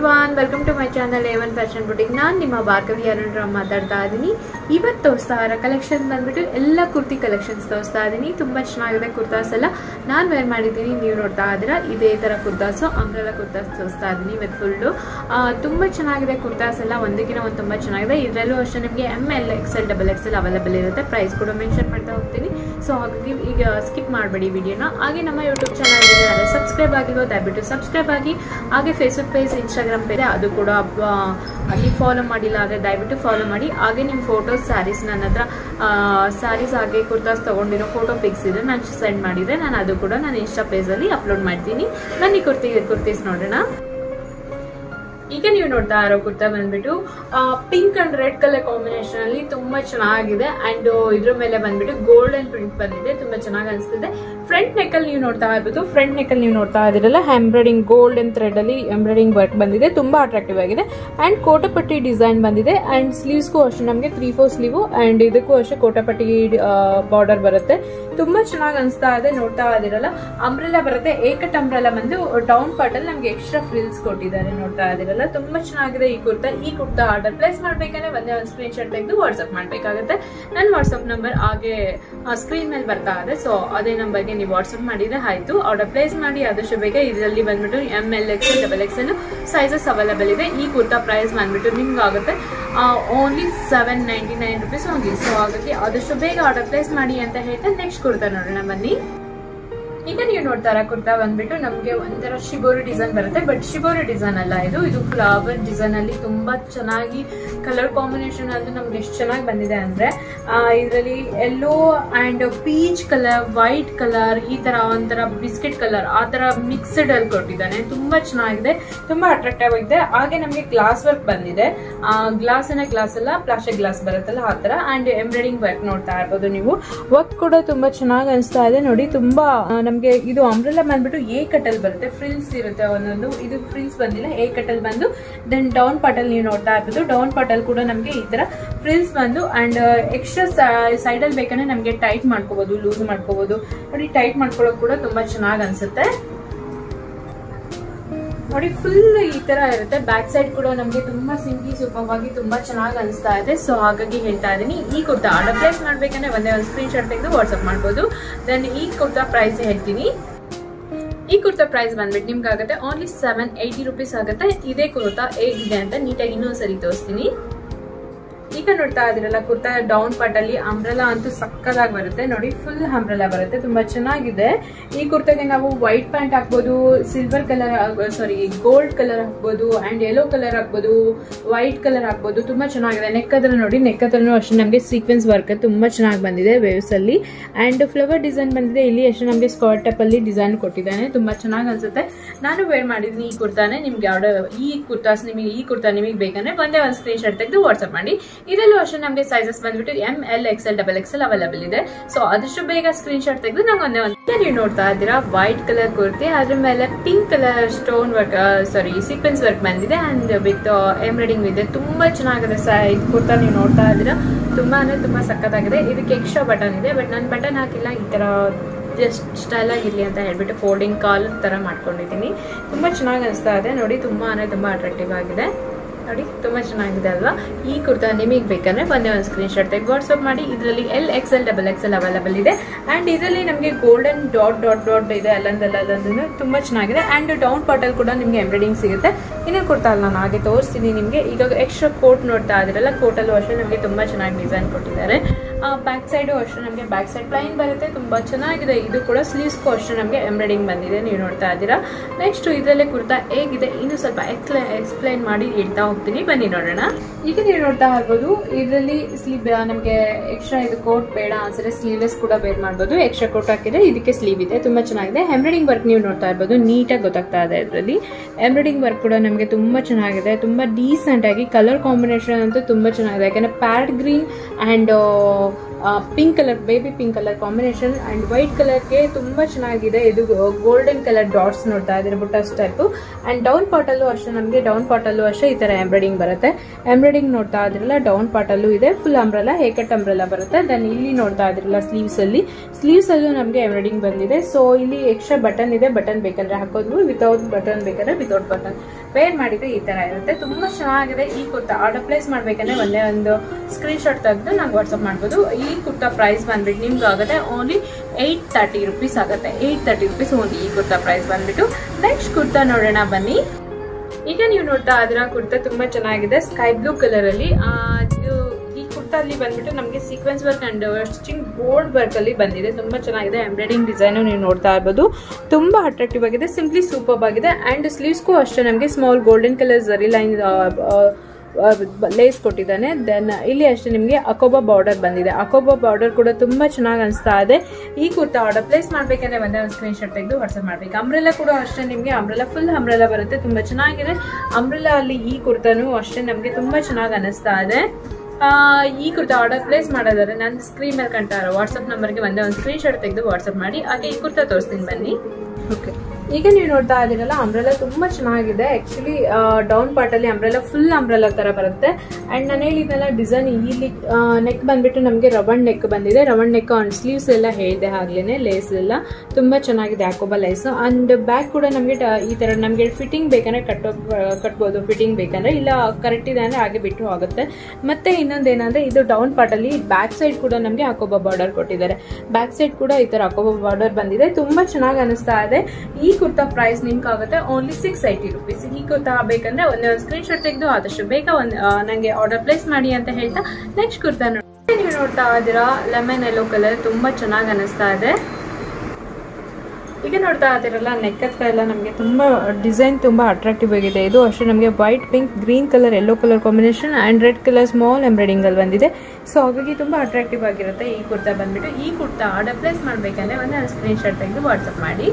everyone welcome to my channel A one fashion boutique ನಾನು ನಿಮ್ಮ ಭಾರ್ಗವಿ ಅರುಣ್ ರಾವ್ ಮಾತಾಡ್ತಾ ಇದ್ದೀನಿ ಇವತ್ತು ತೋರಿಸ್ತಾ ಇರೋ ಕಲೆಕ್ಷನ್ ಬಂದ್ಬಿಟ್ಟು ಎಲ್ಲ ಕುರ್ತಿ ಕಲೆಕ್ಷನ್ಸ್ ತೋರಿಸ್ತಾ ಇದ್ದೀನಿ ತುಂಬ ಚೆನ್ನಾಗಿದೆ ಕುರ್ತಾಸ್ ಎಲ್ಲ ನಾನು ವೇರ್ ಮಾಡಿದ್ದೀನಿ ನೀವು ನೋಡ್ತಾ ಇದ್ದೀರಾ ಇದೇ ಥರ ಕುರ್ತಾಸು ಅಂಬ್ರೆಲ್ಲ ಕುರ್ತಾಸ್ ತೋರಿಸ್ತಾ ಇದ್ದೀನಿ ಇವತ್ತು ಫುಲ್ಲು ತುಂಬ ಚೆನ್ನಾಗಿದೆ ಕುರ್ತಾಸ್ ಎಲ್ಲ ಒಂದಕ್ಕಿಂತ ಒಂದು ತುಂಬ ಚೆನ್ನಾಗಿದೆ ಇದರಲ್ಲೂ ಅಷ್ಟೇ ನಿಮಗೆ M L X L double X L available ಇರುತ್ತೆ ಪ್ರೈಸ್ ಕೂಡ ಮೆನ್ಷನ್ ಮಾಡ್ತಾ ಹೋಗ್ತೀನಿ ಸೊ ಹಾಗಾಗಿ ಈಗ ಸ್ಕಿಪ್ ಮಾಡಬೇಡಿ ವಿಡಿಯೋನ ಹಾಗೆ ನಮ್ಮ ಯೂಟ್ಯೂಬ್ ಚಾನಲ್ ಇದೆ ಅದೇ ಸಬ್ಸ್ಕ್ರೈಬ್ ಆಗಿಲ್ವೋ ದಯವಿಟ್ಟು ಸಬ್ಸ್ಕ್ರೈಬ್ ಆಗಿ ಹಾಗೆ ಫೇಸ್ಬುಕ್ ಪೇಜ್ ಇನ್ಸ್ಟಾಗ್ರಾಮ್ ಪೇಜ್ ಅದು ಕೂಡ ಆ, ಅಲ್ಲಿ ಫಾಲೋ ಮಾಡಿಲ್ಲ ಆದರೆ ದಯವಿಟ್ಟು ಫಾಲೋ ಮಾಡಿ ಹಾಗೆ ನಿಮ್ಮ ಫೋಟೋಸ್ ಸ್ಯಾರೀಸ್ ನನ್ನ ಹತ್ರ ಸ್ಯಾರೀಸ್ ಹಾಗೆ ಕುರ್ತಾಸ್ ತೊಗೊಂಡಿರೋ ಫೋಟೋ ಪಿಕ್ಸ್ ಇದೆ ನಾನು ಸೆಂಡ್ ಮಾಡಿದರೆ ನಾನು ಅದು ಕೂಡ ನಾನು ಇನ್ಸ್ಟಾ ಪೇಜಲ್ಲಿ ಅಪ್ಲೋಡ್ ಮಾಡ್ತೀನಿ ಬನ್ನಿ ಕುರ್ತಿ ಕುರ್ತೀಸ್ ನೋಡೋಣ ಈಗ ನೀವು ನೋಡ್ತಾ ಇರೋ ಕುರ್ತಾ ಬಂದ್ಬಿಟ್ಟು pink and red colour combination ಅಲ್ಲಿ ತುಂಬಾ ಚೆನ್ನಾಗಿದೆ ಅಂಡ್ ಇದ್ರ ಮೇಲೆ ಬಂದ್ಬಿಟ್ಟು ಗೋಲ್ಡನ್ ಪ್ರಿಂಟ್ ಬಂದಿದೆ ತುಂಬಾ ಚೆನ್ನಾಗಿ ಅನಿಸ್ತಿದೆ ಫ್ರಂಟ್ ನೆಕ್ ಅಲ್ಲಿ ನೀವು ನೋಡ್ತಾ ಇರ್ಬೋದು ಫ್ರಂಟ್ ನೆಕ್ ಅಲ್ಲಿ ನೀವು ನೋಡ್ತಾ ಇದ್ದೀರಲ್ಲ ಎಂಬ್ರಾಯ್ಡಿಂಗ್ ಗೋಲ್ಡನ್ ಥ್ರೆಡ್ ಅಲ್ಲಿ ಎಂಬ್ರಾಯ್ಡಿಂಗ್ ವರ್ಕ್ ಬಂದಿದೆ ತುಂಬಾ ಅಟ್ರಾಕ್ಟಿವ್ ಆಗಿದೆ ಅಂಡ್ ಕೋಟಪಟ್ಟಿ ಡಿಸೈನ್ ಬಂದಿದೆ ಅಂಡ್ ಸ್ಲೀವ್ಸ್ಗೂ ಅಷ್ಟೇ ನಮಗೆ ತ್ರೀ ಫೋರ್ ಸ್ಲೀವ್ ಅಂಡ್ ಇದಕ್ಕೂ ಅಷ್ಟೇ ಕೋಟಪಟ್ಟಿ ಬಾರ್ಡರ್ ಬರುತ್ತೆ ತುಂಬಾ ಚೆನ್ನಾಗಿ ಅನಿಸ್ತಾ ಇದೆ ನೋಡ್ತಾ ಇದ್ದೀರಲ್ಲ ಅಂಬ್ರೆಲ್ಲ ಬರುತ್ತೆ ಏಕಟ್ ಅಂಬ್ರೆಲ್ಲ ಬಂದು ಡೌನ್ ಪಾರ್ಟ್ ಅಲ್ಲಿ ನಮ್ಗೆ ಎಕ್ಸ್ಟ್ರಾ ಫ್ರಿಲ್ಸ್ ಕೊಟ್ಟಿದ್ದಾರೆ ನೋಡ್ತಾ ಇದ್ದೀರಲ್ಲ ತುಂಬಾ ಚೆನ್ನಾಗಿದೆ ಈ ಕುರ್ತಾ ಈ ಕುರ್ತಾ ಆರ್ಡರ್ ಪ್ಲೇಸ್ ಮಾಡ್ಬೇಕಂದ್ರೆ ಒಂದೇ ಒಂದು ಸ್ಕ್ರೀನ್ ಶಾಟ್ ತೆಗೆದು ವಾಟ್ಸ್ಆಪ್ ಮಾಡ್ಬೇಕಾಗುತ್ತೆ ನನ್ನ ವಾಟ್ಸ್ಆಪ್ ನಂಬರ್ ಹಾಗೆ ಸ್ಕ್ರೀನ್ ಮೇಲೆ ಬರ್ತಾ ಇದೆ ಸೊ ಅದೇ ನಂಬರ್ಗೆ ನೀವು ವಾಟ್ಸ್ಆಪ್ ಮಾಡಿದ್ರೆ ಆಯ್ತು ಆರ್ಡರ್ ಪ್ಲೇಸ್ ಮಾಡಿ ಆದಷ್ಟು ಬೇಗ ಇದರಲ್ಲಿ ಬಂದ್ಬಿಟ್ಟು M L X double X sizes available ಇದೆ ಈ ಕುರ್ತಾ ಪ್ರೈಸ್ ಬಂದ್ಬಿಟ್ಟು ನಿಮ್ಗೆ ಆಗುತ್ತೆ only seven ninety nine rupees only so ಹಾಗಾಗಿ ಆದಷ್ಟು ಬೇಗ ಆರ್ಡರ್ ಪ್ಲೇಸ್ ಮಾಡಿ ಅಂತ ಹೇಳ್ತಾ ನೆಕ್ಸ್ಟ್ ಕುರ್ತಾ ನೋಡೋಣ ಬನ್ನಿ ಈಗ ನೀವು ನೋಡ್ತಾ ಇರೋ ಕುರ್ತಾ ಬಂದ್ಬಿಟ್ಟು ನಮಗೆ ಒಂಥರ ಶಿಬೋರಿ ಡಿಸೈನ್ ಬರುತ್ತೆ ಬಟ್ ಶಿಬೋರಿ ಡಿಸೈನ್ ಅಲ್ಲ ಇದು ಇದು ಫ್ಲವರ್ ಡಿಸೈನ್ ಅಲ್ಲಿ ತುಂಬಾ ಚೆನ್ನಾಗಿ ಕಲರ್ ಕಾಂಬಿನೇಷನ್ ಅಂತೂ ನಮ್ಗೆ ಎಷ್ಟು ಚೆನ್ನಾಗಿ ಬಂದಿದೆ ಅಂದ್ರೆ ಇದರಲ್ಲಿ yellow and peach colour white colour ಈ ತರ ಒಂಥರ ಬಿಸ್ಕೆಟ್ ಕಲರ್ ಆ ತರ ಮಿಕ್ಸ್ಡ್ ಅಲ್ಲಿ ಕೊಟ್ಟಿದ್ದಾನೆ ತುಂಬಾ ಚೆನ್ನಾಗಿದೆ ತುಂಬಾ ಅಟ್ರಾಕ್ಟಿವ್ ಆಗಿದೆ ಹಾಗೆ ನಮಗೆ ಗ್ಲಾಸ್ ವರ್ಕ್ ಬಂದಿದೆ ಗ್ಲಾಸ್ ಏನ ಗ್ಲಾಸ್ ಅಲ್ಲ ಪ್ಲಾಸ್ಟಿಕ್ ಗ್ಲಾಸ್ ಬರುತ್ತಲ್ಲ ಆ ತರ ಅಂಡ್ ಎಂಬ್ರಾಯ್ಡಿಂಗ್ ವರ್ಕ್ ನೋಡ್ತಾ ಇರ್ಬೋದು ನೀವು ವರ್ಕ್ ಕೂಡ ತುಂಬಾ ಚೆನ್ನಾಗಿ ಅನಿಸ್ತಾ ಇದೆ ನೋಡಿ ತುಂಬಾ ಆ, ನಮ್ಗೆ ಇದು ಅಂಬ್ರೆಲ್ಲ ಬಂದ್ಬಿಟ್ಟು ಎ ಕಟಲ್ ಬರುತ್ತೆ ಫ್ರಿಲ್ಸ್ ಇರುತ್ತೆ ಒಂದೊಂದು ಇದು ಫ್ರಿಲ್ಸ್ ಬಂದಿಲ್ಲ ಎ ಕಟಲ್ ಬಂದು ದೆನ್ ಡೌನ್ ಪಾಟಲ್ ನೀವು ನೋಡ್ತಾ ಇರ್ಬೋದು ಡೌನ್ ಪಾಟಲ್ ಕೂಡ ನಮ್ಗೆ ಈ ತರ ಫ್ರಿಲ್ಸ್ ಬಂದು ಅಂಡ್ ಎಕ್ಸ್ಟ್ರಾ ಸೈಡ್ ಅಲ್ಲಿ ಬೇಕಂದ್ರೆ ನಮ್ಗೆ ಟೈಟ್ ಮಾಡ್ಕೋಬಹುದು ಲೂಸ್ ಮಾಡ್ಕೋಬಹುದು ನೋಡಿ ಟೈಟ್ ಮಾಡ್ಕೊಳ್ಳೋಕೆ ಕೂಡ ತುಂಬಾ ಚೆನ್ನಾಗಿ ಅನ್ಸುತ್ತೆ ನೋಡಿ ಫುಲ್ ಈ ತರ ಇರುತ್ತೆ ಬ್ಯಾಕ್ ಸೈಡ್ ಕೂಡ ನಮಗೆ ತುಂಬಾ ಸಿಂಪಿ ಸೂಪವಾಗಿ ತುಂಬಾ ಚೆನ್ನಾಗಿ ಅನಿಸ್ತಾ ಇದೆ ಸೊ ಹಾಗಾಗಿ ಹೇಳ್ತಾ ಇದೀನಿ ಈ ಕುರ್ತಾ ಆರ್ಡರ್ ಪ್ಲೇಸ್ ಮಾಡ್ಬೇಕಂದ್ರೆ ಒಂದೇ ಒಂದು ಸ್ಕ್ರೀನ್ ಶಾಟ್ ತೆಗೆದು ವಾಟ್ಸ್ಆಪ್ ಮಾಡ್ಬೋದು ದೆನ್ ಈ ಕುರ್ತಾ ಪ್ರೈಸ್ ಹೇಳ್ತೀನಿ ಈ ಕುರ್ತಾ ಪ್ರೈಸ್ ಬಂದ್ಬಿಟ್ಟು ನಿಮ್ಗೆ ಆಗುತ್ತೆ ಓನ್ಲಿ ಸೆವೆನ್ ಏಯ್ಟಿ ರುಪೀಸ್ ಆಗುತ್ತೆ ಇದೇ ಕುರ್ತಾ ಹೇಗಿದೆ ಅಂತ ನೀಟಾಗಿ ಇನ್ನೊಂದ್ಸರಿ ತೋರಿಸ್ತೀನಿ ಈಗ ನೋಡ್ತಾ ಇದಿರಲ್ಲ ಕುರ್ತಾ ಡೌನ್ ಪಾರ್ಟ್ ಅಲ್ಲಿ ಅಂಬ್ರೆಲಾ ಅಂತೂ ಸಕ್ಕದಾಗಿ ಬರುತ್ತೆ ನೋಡಿ ಫುಲ್ ಅಂಬ್ರೆಲಾ ಬರುತ್ತೆ ತುಂಬಾ ಚೆನ್ನಾಗಿದೆ ಈ ಕುರ್ತಾಗೆ ನಾವು ವೈಟ್ ಪ್ಯಾಂಟ್ ಹಾಕ್ಬೋದು silver colour sorry gold colour ಹಾಕ್ಬೋದು ಅಂಡ್ ಯೆಲ್ಲೋ ಕಲರ್ ಹಾಕ್ಬೋದು ವೈಟ್ ಕಲರ್ ಹಾಕ್ಬೋದು ತುಂಬಾ ಚೆನ್ನಾಗಿದೆ ನೆಕ್ ಹತ್ರ ನೋಡಿ ನೆಕ್ ಹತ್ರನೂ ಅಷ್ಟೇ ನಮಗೆ ಸೀಕ್ವೆನ್ಸ್ ವರ್ಕ್ ತುಂಬಾ ಚೆನ್ನಾಗಿ ಬಂದಿದೆ ವೇವ್ಸ್ ಅಲ್ಲಿ ಅಂಡ್ ಫ್ಲವರ್ ಡಿಸೈನ್ ಬಂದಿದೆ ಇಲ್ಲಿ ಅಷ್ಟೇ ನಮಗೆ ಸ್ಕರ್ಟ್ ಟಪ್ ಅಲ್ಲಿ ಡಿಸೈನ್ ಕೊಟ್ಟಿದ್ದಾನೆ ತುಂಬಾ ಚೆನ್ನಾಗಿ ಅನ್ಸುತ್ತೆ ನಾನು ವೇರ್ ಮಾಡಿದ್ದೀನಿ ಈ ಕುರ್ತಾನೆ ನಿಮ್ಗೆ ಯಾವ್ದು ಈ ಕುರ್ತಾಸ್ ನಿಮಗೆ ಈ ಕುರ್ತಾ ನಿಮಗೆ ಬೇಕಂದ್ರೆ ಒಂದೇ ಒಂದು ಸ್ಕ್ರೀನ್ ಶಾಟ್ ತೆಗೆದು ವಾಟ್ಸ್ಆಪ್ ಮಾಡಿ ಇದರಲ್ಲೂ ಅಷ್ಟೇ ನಮಗೆ ಸೈಜಸ್ ಬಂದ್ಬಿಟ್ಟು M L X L double X L available ಇದೆ ಸೊ ಆದಷ್ಟು ಬೇಗ ಸ್ಕ್ರೀನ್ ಶಾಟ್ ತೆಗೆದು ನಂಗೆ ಒಂದೇ ಒಂದು ನೀವು ನೋಡ್ತಾ ಇದ್ದೀರಾ ವೈಟ್ ಕಲರ್ ಕುರ್ತಿ ಅದ್ರ ಮೇಲೆ pink colour stone work sorry sequence work ಬಂದಿದೆ ಅಂಡ್ ವಿತ್ ಎಂಬ್ರಾಯ್ಡಿಂಗ್ ಇದೆ ತುಂಬಾ ಚೆನ್ನಾಗಿದೆ ಸ ಇದು ಕುರ್ತಾ ನೀವು ನೋಡ್ತಾ ಇದ್ದೀರಾ ತುಂಬಾ ಅಂದ್ರೆ ತುಂಬಾ ಸಖತ್ತಾಗಿದೆ ಇದಕ್ಕೆ ಎಕ್ಸ್ಟ್ರಾ ಬಟನ್ ಇದೆ ಬಟ್ ನಾನು ಬಟನ್ ಹಾಕಿಲ್ಲ ಈ ತರ ಜಸ್ಟ್ ಸ್ಟೈಲ್ ಆಗಿರಲಿ ಅಂತ ಹೇಳ್ಬಿಟ್ಟು ಫೋಲ್ಡಿಂಗ್ ಕಾಲ್ ತರ ಮಾಡ್ಕೊಂಡಿದ್ದೀನಿ ತುಂಬಾ ಚೆನ್ನಾಗಿ ಅನಿಸ್ತಾ ಇದೆ ನೋಡಿ ತುಂಬಾ ಅಂದ್ರೆ ತುಂಬಾ ಅಟ್ರಾಕ್ಟಿವ್ ಆಗಿದೆ ನೋಡಿ ತುಂಬಾ ಚೆನ್ನಾಗಿದೆ ಅಲ್ವಾ ಈ ಕುರ್ತಾ ನಿಮಗೆ ಬೇಕಂದ್ರೆ ಒಂದೇ ಒಂದು ಸ್ಕ್ರೀನ್ ಶಾಟ್ ತೆಗೆದು ವಾಟ್ಸಪ್ ಮಾಡಿ ಇದರಲ್ಲಿ L X L double X L available ಇದೆ ಅಂಡ್ ಇದರಲ್ಲಿ ನಮಗೆ ಗೋಲ್ಡನ್ ಡಾಟ್ ಡಾಟ್ ಡಾಟ್ ಇದೆ ಅಲ್ಲೊಂದಲ್ಲ ಅಲ್ಲೊಂದು ತುಂಬಾ ಚೆನ್ನಾಗಿದೆ ಅಂಡ್ ಡೌನ್ ಪಾರ್ಟಲ್ ಕೂಡ ನಿಮಗೆ ಎಂಬ್ರಾಯ್ಡಿಂಗ್ ಸಿಗುತ್ತೆ ಇನ್ನೂ ಕುರ್ತಾ ಅಲ್ಲ ನಾನು ಹಾಗೆ ತೋರಿಸ್ತೀನಿ ನಿಮಗೆ ಈಗ ಎಕ್ಸ್ಟ್ರಾ ಕೋಟ್ ನೋಡ್ತಾ ಇದ್ದೀರಲ್ಲ ಕೋಟಲ್ಲೂ ಅಷ್ಟೇ ನಮಗೆ ತುಂಬಾ ಚೆನ್ನಾಗಿ ಡಿಸೈನ್ ಕೊಟ್ಟಿದ್ದಾರೆ ಬ್ಯಾಕ್ ಸೈಡು ಅಷ್ಟೇ ನಮಗೆ ಬ್ಯಾಕ್ ಸೈಡ್ ಪ್ಲೈನ್ ಬರುತ್ತೆ ತುಂಬಾ ಚೆನ್ನಾಗಿದೆ ಇದು ಕೂಡ ಸ್ಲೀವ್ಸ್ಗೂ ಅಷ್ಟೇ ನಮಗೆ ಎಂಬ್ರಾಯ್ಡಿಂಗ್ ಬಂದಿದೆ ನೀವು ನೋಡ್ತಾ ಇದ್ದೀರಾ ನೆಕ್ಸ್ಟ್ ಇದರಲ್ಲೇ ಕುರ್ತಾ ಹೇಗಿದೆ ಇನ್ನು ಸ್ವಲ್ಪ ಎಕ್ಸ್ಪ್ಲೈ ಎಕ್ಸ್ಪ್ಲೈನ್ ಮಾಡಿ ಇಡ್ತಾ ಹೋಗ್ತೀನಿ ಬನ್ನಿ ನೋಡೋಣ ಈಗ ನೀವು ನೋಡ್ತಾ ಇರ್ಬೋದು ಇದರಲ್ಲಿ ಸ್ಲೀವ್ ನಮಗೆ ಎಕ್ಸ್ಟ್ರಾ ಇದು ಕೋಟ್ ಬೇಡ ಅನ್ಸರೆ ಸ್ಲೀವ್ಲೆಸ್ ಕೂಡ ಬೇರ್ ಮಾಡ್ಬೋದು ಎಕ್ಸ್ಟ್ರಾ ಕೋಟ್ ಹಾಕಿದ್ರೆ ಇದಕ್ಕೆ ಸ್ಲೀವ್ ಇದೆ ತುಂಬಾ ಚೆನ್ನಾಗಿದೆ ಎಂಬ್ರಾಯ್ಡಿಂಗ್ ವರ್ಕ್ ನೀವು ನೋಡ್ತಾ ಇರ್ಬೋದು ನೀಟಾಗಿ ಗೊತ್ತಾಗ್ತಾ ಇದೆ ಇದರಲ್ಲಿ ಎಂಬ್ರಾಯ್ಡಿಂಗ್ ವರ್ಕ್ ಕೂಡ ನಮಗೆ ತುಂಬಾ ಚೆನ್ನಾಗಿದೆ ತುಂಬಾ ಡೀಸೆಂಟ್ ಆಗಿ ಕಲರ್ ಕಾಂಬಿನೇಷನ್ ಅಂತೂ ತುಂಬಾ ಚೆನ್ನಾಗಿದೆ ಯಾಕಂದ್ರೆ ಪ್ಯಾಡ್ green and pink colour baby pink colour combination and white ಕಲರ್ಗೆ ತುಂಬಾ ಚೆನ್ನಾಗಿದೆ ಇದು ಗೋಲ್ಡನ್ ಕಲರ್ ಡಾಟ್ಸ್ ನೋಡ್ತಾ ಇದ್ರೆ ಬುಟ್ಟಾಸ್ ಟೈಪ್ ಅಂಡ್ ಡೌನ್ ಪಾಟಲ್ಲೂ ಅಷ್ಟೇ ನಮಗೆ ಡೌನ್ ಪಾಟಲ್ಲೂ ಅಷ್ಟೇ ಈ ತರ ಎಂಬ್ರಾಯ್ಡಿಂಗ್ ಬರುತ್ತೆ ಎಂಬ್ರಾಯ್ಡಿಂಗ್ ನೋಡ್ತಾ ಇದ್ರಲ್ಲ ಡೌನ್ ಪಾಟಲ್ಲೂ ಇದೆ ಫುಲ್ ಅಂಬ್ರೆಲ್ಲ ಹೇಕಟ್ ಅಂಬ್ರೆಲ್ಲ ಬರುತ್ತೆ ದೆನ್ ಇಲ್ಲಿ ನೋಡ್ತಾ ಇದ್ರಲ್ಲ ಸ್ಲೀವ್ಸ್ ಅಲ್ಲಿ ಸ್ಲೀವ್ಸ್ ಅಲ್ಲೂ ನಮಗೆ ಎಂಬ್ರಾಯ್ಡಿಂಗ್ ಬಂದಿದೆ ಸೊ ಇಲ್ಲಿ ಎಕ್ಸ್ಟ್ರಾ ಬಟನ್ ಇದೆ ಬಟನ್ ಬೇಕಂದ್ರೆ ಹಾಕೋದು ವಿತೌಟ್ ಬಟನ್ ಬೇಕಾದ್ರೆ ವಿತೌಟ್ ಬಟನ್ ವೇರ್ ಮಾಡಿದ್ರೆ ಈ ತರ ಇರುತ್ತೆ ತುಂಬಾ ಚೆನ್ನಾಗಿದೆ ಈ ಕುರ್ತಾ ಆರ್ಡರ್ ಪ್ಲೇಸ್ ಮಾಡ್ಬೇಕಂದ್ರೆ ಒಂದೇ ಒಂದು ಸ್ಕ್ರೀನ್ ಶಾಟ್ ತೆಗೆದು ನಂಗೆ ವಾಟ್ಸಪ್ ಮಾಡ್ಬೋದು ಈ ಕುರ್ತಾ ಪ್ರೈಸ್ ಬಂದ್ಬಿಟ್ಟು ನಿಮ್ಗೆ ಆಗುತ್ತೆ ಓನ್ಲಿ ಏಯ್ಟ್ ತರ್ಟಿ ರುಪೀಸ್ ಆಗುತ್ತೆ ಏಯ್ಟ್ ತರ್ಟಿ ರುಪೀಸ್ ಓನ್ಲಿ ಈ ಕುರ್ತಾ ಪ್ರೈಸ್ ಬಂದ್ಬಿಟ್ಟು ನೆಕ್ಸ್ಟ್ ಕುರ್ತಾ ನೋಡೋಣ ಬನ್ನಿ ಈಗ ನೀವು ನೋಡ್ತಾ ಇದ್ದೀರಾ ಕುರ್ತಾ ತುಂಬಾ ಚೆನ್ನಾಗಿದೆ ಸ್ಕೈ ಬ್ಲೂ ಕಲರ್ ಅಲ್ಲಿ ಆ, ಇದು ಈ ಕುರ್ತಾ ಅಲ್ಲಿ ಬಂದ್ಬಿಟ್ಟು ನಮಗೆ sequence work and stitching board work ಅಲ್ಲಿ ಬಂದಿದೆ ತುಂಬಾ ಚೆನ್ನಾಗಿದೆ ಎಂಬ್ರಾಯ್ಡಿಂಗ್ ಡಿಸೈನ್ ನೀವು ನೋಡ್ತಾ ಇರ್ಬೋದು ತುಂಬಾ ಅಟ್ರಾಕ್ಟಿವ್ ಆಗಿದೆ ಸಿಂಪ್ಲಿ ಸೂಪರ್ ಆಗಿದೆ ಅಂಡ್ ಸ್ಲೀವ್ಸ್ಗೂ ಅಷ್ಟೇ ನಮಗೆ small golden colour zari line lace ಕೊಟ್ಟಿದ್ದಾನೆ ದೆನ್ ಇಲ್ಲಿ ಅಷ್ಟೇ ನಿಮಗೆ ಅಕೋಬಾ ಬಾರ್ಡರ್ ಬಂದಿದೆ ಅಕೋಬಾ ಬಾರ್ಡರ್ ಕೂಡ ತುಂಬಾ ಚೆನ್ನಾಗಿ ಅನಿಸ್ತಾ ಇದೆ ಈ ಕುರ್ತಾ ಆರ್ಡರ್ ಪ್ಲೇಸ್ ಮಾಡ್ಬೇಕಂದ್ರೆ ಒಂದೇ ಒಂದು ಸ್ಕ್ರೀನ್ ಶಾಟ್ ತೆಗೆದು ವಾಟ್ಸಪ್ ಮಾಡ್ಬೇಕು ಅಂಬ್ರೆಲ್ಲ ಕೂಡ ಅಷ್ಟೇ ನಿಮಗೆ ಅಂಬ್ರೆಲ್ಲ ಫುಲ್ ಅಂಬ್ರೆಲ್ಲ ಬರುತ್ತೆ ತುಂಬಾ ಚೆನ್ನಾಗಿದೆ ಅಂಬ್ರೆಲ್ಲ ಅಲ್ಲಿ ಈ ಕುರ್ತಾನು ಅಷ್ಟೇ ನಮಗೆ ತುಂಬಾ ಚೆನ್ನಾಗಿ ಅನಿಸ್ತಾ ಇದೆ ಆ, ಈ ಕುರ್ತಾ ಆರ್ಡರ್ ಪ್ಲೇಸ್ ಮಾಡೋದಾದ್ರೆ ನನ್ನ ಸ್ಕ್ರೀನ್ ಮೇಲೆ ಕಾಣ್ತಾ ಇರೋ ವಾಟ್ಸಪ್ ನಂಬರ್ಗೆ ಒಂದೇ ಒಂದು ಸ್ಕ್ರೀನ್ ಶಾಟ್ ತೆಗೆದು ವಾಟ್ಸಪ್ ಮಾಡಿ ಹಾಗೆ ಈ ಕುರ್ತಾ ತೋರಿಸ್ತೀನಿ ಬನ್ನಿ ಓಕೆ ಈಗ ನೀವು ನೋಡ್ತಾ ಇದ್ದೀರಲ್ಲ ಅಂಬ್ರೆಲ್ಲ ತುಂಬಾ ಚೆನ್ನಾಗಿದೆ ಆಕ್ಚುಲಿ ಡೌನ್ ಪಾರ್ಟ್ ಅಲ್ಲಿ ಅಂಬ್ರೆಲ್ಲ ಫುಲ್ ಅಂಬ್ರೆಲ್ಲ ತರ ಬರುತ್ತೆ ಅಂಡ್ ನಾನು ಹೇಳಿದ್ನಲ್ಲ ಡಿಸೈನ್ ಇಲ್ಲಿ ನೆಕ್ ಬಂದ್ಬಿಟ್ಟು ನಮಗೆ ರವಣ್ ನೆಕ್ ಬಂದಿದೆ ರವಣ್ ನೆಕ್ ಅಂಡ್ ಸ್ಲೀವ್ಸ್ ಎಲ್ಲ ಹೇಳಿದೆ ಆಗ್ಲೇನೆ ಲೇಸ್ ಎಲ್ಲ ತುಂಬಾ ಚೆನ್ನಾಗಿದೆ ಯಾಕೋಬಾ ಲೇಸ್ ಅಂಡ್ ಬ್ಯಾಕ್ ಕೂಡ ನಮಗೆ ಈ ತರ ನಮಗೆ ಫಿಟ್ಟಿಂಗ್ ಬೇಕಂದ್ರೆ ಕಟ್ಟೋ ಕಟ್ಬೋದು ಫಿಟ್ಟಿಂಗ್ ಬೇಕಂದ್ರೆ ಇಲ್ಲ ಕರೆಕ್ಟ್ ಇದೆ ಅಂದ್ರೆ ಹಾಗೆ ಬಿಟ್ಟು ಆಗುತ್ತೆ ಮತ್ತೆ ಇನ್ನೊಂದೇನಂದ್ರೆ ಇದು ಡೌನ್ ಪಾರ್ಟ್ ಅಲ್ಲಿ ಬ್ಯಾಕ್ ಸೈಡ್ ಕೂಡ ನಮಗೆ ಅಕೋಬಾ ಬಾರ್ಡರ್ ಕೊಟ್ಟಿದ್ದಾರೆ ಬ್ಯಾಕ್ ಸೈಡ್ ಕೂಡ ಈ ತರ ಅಕೋಬಾ ಬಾರ್ಡರ್ ಬಂದಿದೆ ತುಂಬಾ ಚೆನ್ನಾಗಿ ಅನಿಸ್ತಾ ಇದೆ ಈ ಕುರ್ತಾ ಪ್ರೈಸ್ ನಿಮ್ಗೆ ಆಗುತ್ತೆ ಓನ್ಲಿ ಸಿಕ್ಸ್ ಏಯ್ಟಿ ರುಪೀಸ್ ಈ ಕುರ್ತಾ ಬೇಕಂದ್ರೆ ಒಂದು ಸ್ಕ್ರೀನ್ ಶಾಟ್ ತೆಗೆದು ಆದಷ್ಟು ಬೇಗ ಒಂದು ನನಗೆ ಆರ್ಡರ್ ಪ್ಲೇಸ್ ಮಾಡಿ ಅಂತ ಹೇಳ್ತಾ ನೆಕ್ಸ್ಟ್ ಕುರ್ತಾ ನೋಡಿ ನೀವು ನೋಡ್ತಾ ಇದ್ದೀರಾ ಲೆಮನ್ ಯೆಲ್ಲೋ ಕಲರ್ ತುಂಬಾ ಚೆನ್ನಾಗಿ ಅನಿಸ್ತಾ ಇದೆ ಈಗ ನೋಡ್ತಾ ಇದ್ದೀರಲ್ಲ ನೆಕ್ ಹತ್ರ ಎಲ್ಲ ನಮಗೆ ತುಂಬ ಡಿಸೈನ್ ತುಂಬ ಅಟ್ರಾಕ್ಟಿವ್ ಆಗಿದೆ ಇದು ಅಷ್ಟೇ ನಮಗೆ white pink green colour yellow colour combination and red colour small embroidery ಅಲ್ಲಿ ಬಂದಿದೆ ಸೊ ಹಾಗಾಗಿ ತುಂಬ ಅಟ್ರಾಕ್ಟಿವ್ ಆಗಿರುತ್ತೆ ಈ ಕುರ್ತಾ ಬಂದ್ಬಿಟ್ಟು ಈ ಕುರ್ತಾ ಆರ್ಡರ್ ಪ್ಲೇಸ್ ಮಾಡಬೇಕಂದ್ರೆ ಒಂದು ಸ್ಕ್ರೀನ್ ಶಾಟ್ ತೆಗೆದು ವಾಟ್ಸಪ್ ಮಾಡಿ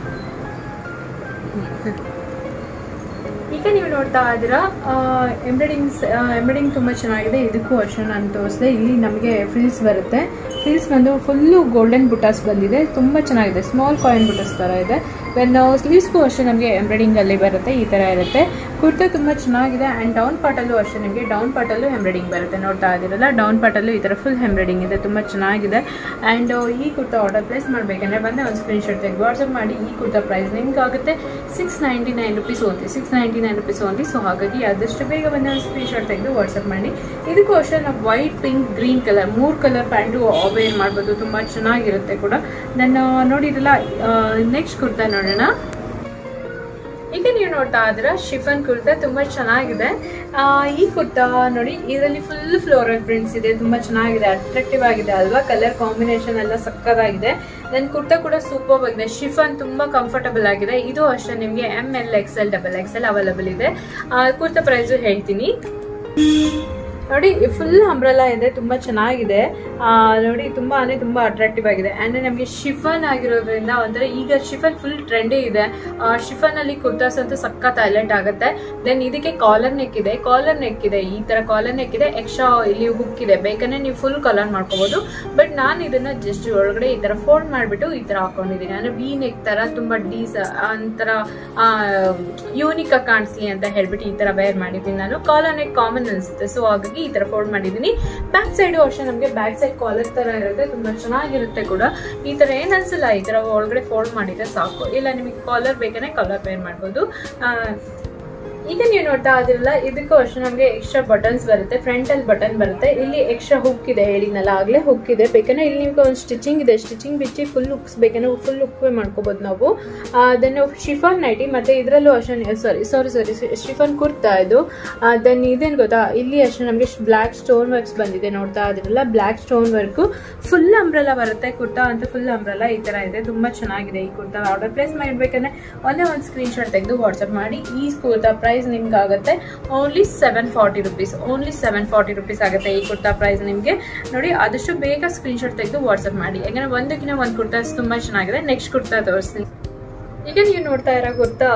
ಈಗ ನೀವು ನೋಡ್ತಾ ಇದ್ದೀರಾ ಎಂಬ್ರಾಯ್ಡಿಂಗ್ಸ್ ಎಂಬ್ರಾಯ್ಡಿಂಗ್ ತುಂಬ ಚೆನ್ನಾಗಿದೆ ಇದಕ್ಕೂ ಅಷ್ಟೇ ನಾನು ತೋರಿಸಿದೆ ಇಲ್ಲಿ ನಮಗೆ ಫ್ರಿಲ್ಸ್ ಬರುತ್ತೆ ಫ್ರಿಲ್ಸ್ ಬಂದು ಫುಲ್ಲು ಗೋಲ್ಡನ್ ಬುಟಾಸ್ ಬಂದಿದೆ ತುಂಬ ಚೆನ್ನಾಗಿದೆ ಸ್ಮಾಲ್ ಕಾಯಿನ್ ಬುಟಾಸ್ ಥರ ಇದೆ ದೆನ್ ಸ್ಲೀವ್ಸ್ಗೂ ಅಷ್ಟೇ ನಮಗೆ ಎಂಬ್ರಾಯ್ಡಿಂಗ್ ಅಲ್ಲಿ ಬರುತ್ತೆ ಈ ಥರ ಇರುತ್ತೆ ಕುರ್ತಾ ತುಂಬ ಚೆನ್ನಾಗಿದೆ ಆ್ಯಂಡ್ ಡೌನ್ ಪಾರ್ಟಲ್ಲೂ ಅಷ್ಟೇ ನಿಮಗೆ ಡೌನ್ ಪಾರ್ಟಲ್ಲೂ ಎಂಬ್ರಾಯ್ಡಿಂಗ್ ಬರುತ್ತೆ ನೋಡ್ತಾ ಇದ್ದೀರಲ್ಲ ಡೌನ್ ಪಾರ್ಟಲ್ಲೂ ಈ ಥರ ಫುಲ್ ಎಂಬ್ರಾಯ್ಡಿಂಗ್ ಇದೆ ತುಂಬ ಚೆನ್ನಾಗಿದೆ ಆ್ಯಂಡ್ ಈ ಕುರ್ತಾ ಆರ್ಡರ್ ಪ್ಲೇಸ್ ಮಾಡಬೇಕಂದ್ರೆ ಬಂದೆ ಒಂದು ಸ್ಕ್ರೀನ್ ಶಾಟ್ ತೆಗೆದು ವಾಟ್ಸಪ್ ಮಾಡಿ ಈ ಕುರ್ತಾ ಪ್ರೈಸ್ ನಿಮ್ಗೆ ಆಗುತ್ತೆ six ninety nine rupees only six ninety nine rupees only so ಹಾಗಾಗಿ ಆದಷ್ಟು ಬೇಗ ಬಂದ ಒಂದು ಸ್ಕ್ರೀನ್ ಶಾಟ್ ತೆಗೆದು ವಾಟ್ಸಪ್ ಮಾಡಿ ಇದಕ್ಕೂ ಅಷ್ಟೇ ನಾವು ವೈಟ್ ಪಿಂಕ್ ಗ್ರೀನ್ ಕಲರ್ ಮೂರು ಕಲರ್ ಪ್ಯಾಂಟು ವೇರ್ ಮಾಡ್ಬೋದು ತುಂಬ ಚೆನ್ನಾಗಿರುತ್ತೆ ಕೂಡ ನನ್ನ ನೋಡಿರಲ್ಲ ನೆಕ್ಸ್ಟ್ ಕುರ್ತಾ ನೋಡೋಣ ಈಗ ನೀವು ನೋಡ್ತಾ ಇದ್ದೀರಾ ಶಿಫನ್ ಕುರ್ತಾ ತುಂಬಾ ಚೆನ್ನಾಗಿದೆ ಆ, ಈ ಕುರ್ತಾ ನೋಡಿ ಇದರಲ್ಲಿ ಫುಲ್ ಫ್ಲೋರಲ್ ಪ್ರಿಂಟ್ಸ್ ಇದೆ ತುಂಬಾ ಚೆನ್ನಾಗಿದೆ ಅಟ್ರಾಕ್ಟಿವ್ ಆಗಿದೆ ಅಲ್ವಾ ಕಲರ್ ಕಾಂಬಿನೇಷನ್ ಎಲ್ಲ ಸಕ್ಕತ್ತಾಗಿದೆ ನನ್ನ ಕುರ್ತಾ ಕೂಡ ಸೂಪರ್ ಆಗಿದೆ ಶಿಫನ್ ತುಂಬಾ ಕಂಫರ್ಟಬಲ್ ಆಗಿದೆ ಇದು ಅಷ್ಟೇ ನಿಮಗೆ M L X L double X L available ಇದೆ ಆ, ಕುರ್ತಾ ಪ್ರೈಸು ಹೇಳ್ತೀನಿ ನೋಡಿ ಫುಲ್ ಅಂಬ್ರೆಲಾ ಇದೆ ತುಂಬಾ ಚೆನ್ನಾಗಿದೆ ಆ, ನೋಡಿ ತುಂಬಾ ಅಂದ್ರೆ ತುಂಬಾ ಅಟ್ರಾಕ್ಟಿವ್ ಆಗಿದೆ ಅಂದ್ರೆ ನಮಗೆ ಶಿಫನ್ ಆಗಿರೋದ್ರಿಂದ ಒಂಥರ ಈಗ ಶಿಫನ್ ಫುಲ್ ಟ್ರೆಂಡೇ ಇದೆ ಶಿಫನ್ ಅಲ್ಲಿ ಕುರ್ತಾಸ್ ಅಂತೂ ಸಖತ್ ಹೈಲೈಟ್ ಆಗುತ್ತೆ ದೆನ್ ಇದಕ್ಕೆ ಕಾಲರ್ ನೆಕ್ ಇದೆ ಕಾಲರ್ ನೆಕ್ ಇದೆ ಈ ತರ ಕಾಲರ್ ನೆಕ್ ಇದೆ ಎಕ್ಸ್ಟ್ರಾ ಇಲ್ಲಿ ಹುಕ್ ಇದೆ ಬೇಕಂದ್ರೆ ನೀವು ಫುಲ್ ಕಲರ್ ಮಾಡ್ಕೋಬಹುದು ಬಟ್ ನಾನು ಇದನ್ನ ಜಸ್ಟ್ ಒಳಗಡೆ ಈ ತರ ಫೋಲ್ಡ್ ಮಾಡ್ಬಿಟ್ಟು ಈ ತರ ಹಾಕೊಂಡಿದ್ದೀನಿ ಅಂದ್ರೆ ವಿ ನೆಕ್ ತರ ತುಂಬಾ ಡೀಸ್ ಒಂಥರ ಯೂನಿಕ್ ಆಗಿ ಕಾಣಿಸ್ಲಿ ಅಂತ ಹೇಳ್ಬಿಟ್ಟು ಈ ತರ ವೇರ್ ಮಾಡಿದ್ದೀನಿ ನಾನು ಕಾಲರ್ ನೆಕ್ ಕಾಮನ್ ಅನ್ಸುತ್ತೆ ಸೊ ಹಾಗಾಗಿ ಈ ತರ ಫೋಲ್ಡ್ ಮಾಡಿದ್ದೀನಿ ಬ್ಯಾಕ್ ಸೈಡ್ ಅಷ್ಟೇ ನಮಗೆ ಬ್ಯಾಕ್ ಸೈಡ್ ಕಾಲರ್ ತರ ಇರುತ್ತೆ ತುಂಬಾ ಚೆನ್ನಾಗಿರುತ್ತೆ ಕೂಡ ಈ ತರ ಏನ್ ಅನ್ಸಲ್ಲ ಈ ತರ ಒಳಗಡೆ ಫೋಲ್ಡ್ ಮಾಡಿದ್ರೆ ಸಾಕು ಇಲ್ಲ ನಿಮಗೆ ಕಾಲರ್ ಬೇಕಂದ್ರೆ ಕಲರ್ ವೇರ್ ಮಾಡ್ಬೋದು ಆ, ಈಗ ನೀವು ನೋಡ್ತಾ ಇದಿರಲ್ಲ ಇದಕ್ಕೂ ಅಷ್ಟೇ ನಮಗೆ ಎಕ್ಸ್ಟ್ರಾ ಬಟನ್ಸ್ ಬರುತ್ತೆ ಫ್ರಂಟ್ ಅಲ್ಲಿ ಬಟನ್ ಬರುತ್ತೆ ಇಲ್ಲಿ ಎಕ್ಸ್ಟ್ರಾ ಹುಕ್ ಇದೆ ಹೇಳಿದ್ನಲ್ಲ ಆಗ್ಲೇ ಹುಕ್ ಇದೆ ಬೇಕಂದ್ರೆ ಇಲ್ಲಿ ನಿಮ್ಗೆ ಒಂದು ಸ್ಟಿಚಿಂಗ್ ಇದೆ ಸ್ಟಿಚಿಂಗ್ ಬಿಚ್ಚಿ ಫುಲ್ ಹುಕ್ಸ್ ಬೇಕಂದ್ರೆ ಫುಲ್ ಹುಕ್ ಮಾಡ್ಕೋಬಹುದು ನಾವು ದೆನ್ ಶಿಫಾನ್ ನೈಟಿ ಮತ್ತೆ ಇದರಲ್ಲೂ ಅಷ್ಟೇ ಸಾರಿ ಸಾರಿ ಸಾರಿ ಶಿಫಾನ್ ಕುರ್ತಾ ಇದು ದೆನ್ ಇದೇನು ಗೊತ್ತಾ ಇಲ್ಲಿ ಅಷ್ಟೇ ನಮಗೆ ಬ್ಲ್ಯಾಕ್ ಸ್ಟೋನ್ ವರ್ಕ್ಸ್ ಬಂದಿದೆ ನೋಡ್ತಾ ಇದ್ರಲ್ಲ black stone work full umbrella kurta ಕುರ್ತಾ ಅಂತ ಫುಲ್ ಅಂಬ್ರೆಲ್ಲ ಈ ತರ ಇದೆ ತುಂಬಾ ಚೆನ್ನಾಗಿದೆ ಈ ಕುರ್ತಾ ಆರ್ಡರ್ ಪ್ಲೇಸ್ ಮಾಡಿರ್ಬೇಕಂದ್ರೆ ಒಂದೇ ಒಂದು ಸ್ಕ್ರೀನ್ ಶಾಟ್ ತೆಗೆದು ವಾಟ್ಸಪ್ ಮಾಡಿ ಈ ಕುರ್ತಾ ಪ್ರೈಸ್ ನಿಮ್ಗೆ ಆಗುತ್ತೆ only seven forty rupees only seven forty rupees ಆಗುತ್ತೆ ಈ ಕುರ್ತಾ ಪ್ರೈಸ್ ನಿಮಗೆ ನೋಡಿ ಆದಷ್ಟು ಬೇಗ ಸ್ಕ್ರೀನ್ ಶಾಟ್ ತೆಗೆದು ವಾಟ್ಸಪ್ ಮಾಡಿ ಯಾಕಂದ್ರೆ ಒಂದಕ್ಕಿಂತ ಒಂದು ಕುರ್ತಾಸ್ ತುಂಬಾ ಚೆನ್ನಾಗಿದೆ ನೆಕ್ಸ್ಟ್ ಕುರ್ತಾ ತೋರಿಸ್ತೀನಿ ಈಗ ನೀವು ನೋಡ್ತಾ ಇರೋ ಕುರ್ತಾ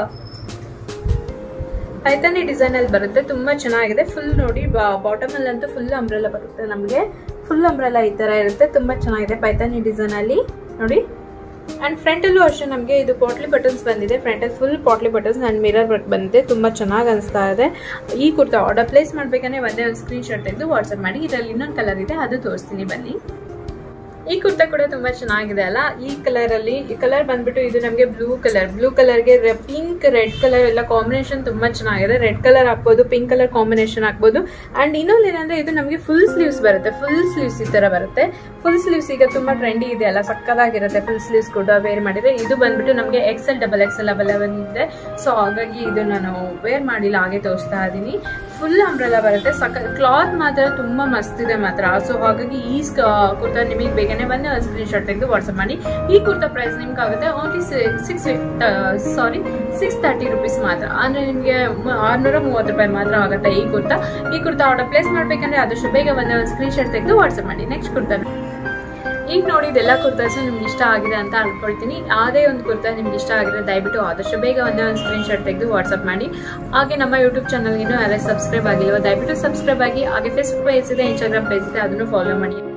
ಪೈತಾನಿ ಡಿಸೈನ್ ಅಲ್ಲಿ ಬರುತ್ತೆ ತುಂಬಾ ಚೆನ್ನಾಗಿದೆ ಫುಲ್ ನೋಡಿ ಬಾಟಮ್ ಅಲ್ಲಿ ಅಂತೂ ಫುಲ್ ಅಂಬ್ರೆಲ್ಲ ಬರುತ್ತೆ ನಮಗೆ ಫುಲ್ ಅಂಬ್ರೆಲ್ಲ ಈ ತರ ಇರುತ್ತೆ ತುಂಬಾ ಚೆನ್ನಾಗಿದೆ ಪೈತಾನಿ ಡಿಸೈನ್ ಅಲ್ಲಿ ನೋಡಿ ಅಂಡ್ ಫ್ರಂಟ್ ಅಲ್ಲೂ ಅಷ್ಟೇ ನಮಗೆ ಇದು ಪಾಟ್ಲಿ ಬಟನ್ಸ್ ಬಂದಿದೆ ಫ್ರಂಟ್ ಅಲ್ಲಿ full potli buttons and mirror work ಬಂದಿದೆ ತುಂಬಾ ಚೆನ್ನಾಗಿ ಅನಿಸ್ತಾ ಇದೆ ಈ ಕುರ್ತಾ ಆರ್ಡರ್ ಪ್ಲೇಸ್ ಮಾಡ್ಬೇಕಂದ್ರೆ ಒಂದೇ ಒಂದು ಸ್ಕ್ರೀನ್ ಶಾಟ್ ತೆಗೆದು ವಾಟ್ಸಪ್ ಮಾಡಿ ಇದರಲ್ಲಿ ಇನ್ನೊಂದು ಕಲರ್ ಇದೆ ಅದು ತೋರಿಸ್ತೀನಿ ಬನ್ನಿ ಈ ಕುರ್ತಾ ಕೂಡ ತುಂಬಾ ಚೆನ್ನಾಗಿದೆ ಅಲ್ಲ ಈ ಕಲರ್ ಅಲ್ಲಿ ಈ ಕಲರ್ ಬಂದ್ಬಿಟ್ಟು ಇದು ನಮಗೆ ಬ್ಲೂ ಕಲರ್ ಬ್ಲೂ ಕಲರ್ಗೆ ಪಿಂಕ್ ರೆಡ್ ಕಲರ್ ಎಲ್ಲ ಕಾಂಬಿನೇಷನ್ ತುಂಬಾ ಚೆನ್ನಾಗಿದೆ ರೆಡ್ ಕಲರ್ ಹಾಕ್ಬೋದು ಪಿಂಕ್ ಕಲರ್ ಕಾಂಬಿನೇಷನ್ ಹಾಕ್ಬೋದು ಅಂಡ್ ಇನ್ನೊಂದು ಏನಂದ್ರೆ ಇದು ನಮಗೆ ಫುಲ್ ಸ್ಲೀವ್ಸ್ ಬರುತ್ತೆ ಫುಲ್ ಸ್ಲೀವ್ಸ್ ಈ ತರ ಬರುತ್ತೆ ಫುಲ್ ಸ್ಲೀವ್ಸ್ ಈಗ ತುಂಬಾ ಟ್ರೆಂಡಿ ಇದೆ ಅಲ್ಲ ಸಕ್ಕದಾಗಿರುತ್ತೆ ಫುಲ್ ಸ್ಲೀವ್ಸ್ ಕೂಡ ವೇರ್ ಮಾಡಿದ್ರೆ ಇದು ಬಂದ್ಬಿಟ್ಟು ನಮಗೆ ಎಕ್ಸೆಲ್ ಡಬಲ್ ಎಕ್ಸೆಲ್ ಅವೈಲೇಬಲ್ ಇದೆ ಸೊ ಹಾಗಾಗಿ ಇದು ನಾನು ವೇರ್ ಮಾಡಿಲ್ಲ ಹಾಗೆ ತೋರಿಸ್ತಾ ಇದ್ದೀನಿ ಫುಲ್ ಅಂಬ್ರೆಲ್ಲ ಬರುತ್ತೆ ಸಕ್ಕ ಕ್ಲಾತ್ ಮಾತ್ರ ತುಂಬಾ ಮಸ್ತ್ ಇದೆ ಮಾತ್ರ ಸೊ ಹಾಗಾಗಿ ಈ ಕುರ್ತಾ ನಿಮಗೆ ಬೇಗನೆ ಬಂದು ಒಂದು ಸ್ಕ್ರೀನ್ ಶಾಟ್ ತೆಗೆದು ವಾಟ್ಸಪ್ ಮಾಡಿ ಈ ಕುರ್ತಾ ಪ್ರೈಸ್ ನಿಮ್ಗೆ ಆಗುತ್ತೆ only six sorry six thirty rupees ಮಾತ್ರ ಅಂದ್ರೆ ನಿಮಗೆ ಆರ್ನೂರ ಮೂವತ್ತು ರೂಪಾಯಿ ಮಾತ್ರ ಆಗುತ್ತೆ ಈ ಕುರ್ತಾ ಈ ಕುರ್ತಾ ಆರ್ಡರ್ ಪ್ಲೇಸ್ ಮಾಡ್ಬೇಕಂದ್ರೆ ಆದಷ್ಟು ಬೇಗ ಬಂದು ಒಂದು ಸ್ಕ್ರೀನ್ ಶಾಟ್ ತೆಗೆದು ವಾಟ್ಸಪ್ ಮಾಡಿ ನೆಕ್ಸ್ಟ್ ಕುರ್ತಾ ಈಗ ನೋಡಿದ ಎಲ್ಲ ಕುರ್ತಾಸು ನಿಮ್ಗೆ ಇಷ್ಟ ಆಗಿದೆ ಅಂತ ಅನ್ಕೊಳ್ತೀನಿ ಅದೇ ಒಂದು ಕುರ್ತಾ ನಿಮ್ಗೆ ಇಷ್ಟ ಆಗಿದೆ ದಯವಿಟ್ಟು ಆದಷ್ಟು ಬೇಗ ಒಂದೇ ಒಂದು ಸ್ಕ್ರೀನ್ ಶಾಟ್ ತೆಗೆದು ವಾಟ್ಸಪ್ ಮಾಡಿ ಹಾಗೆ ನಮ್ಮ ಯೂಟ್ಯೂಬ್ ಚಾನಲ್ಗಿನ್ನೂ ಎಲ್ಲ ಸಬ್ಸ್ಕ್ರೈಬ್ ಆಗಿಲ್ವ ದಯವಿಟ್ಟು ಸಬ್ಸ್ಕ್ರೈಬ್ ಆಗಿ ಹಾಗೆ ಫೇಸ್ಬುಕ್ ಪೇಜ್ ಇದೆ ಇನ್ಸ್ಟಾಗ್ರಾಮ್ ಪೇಜ್ ಇದೆ ಅದನ್ನು ಫಾಲೋ ಮಾಡಿ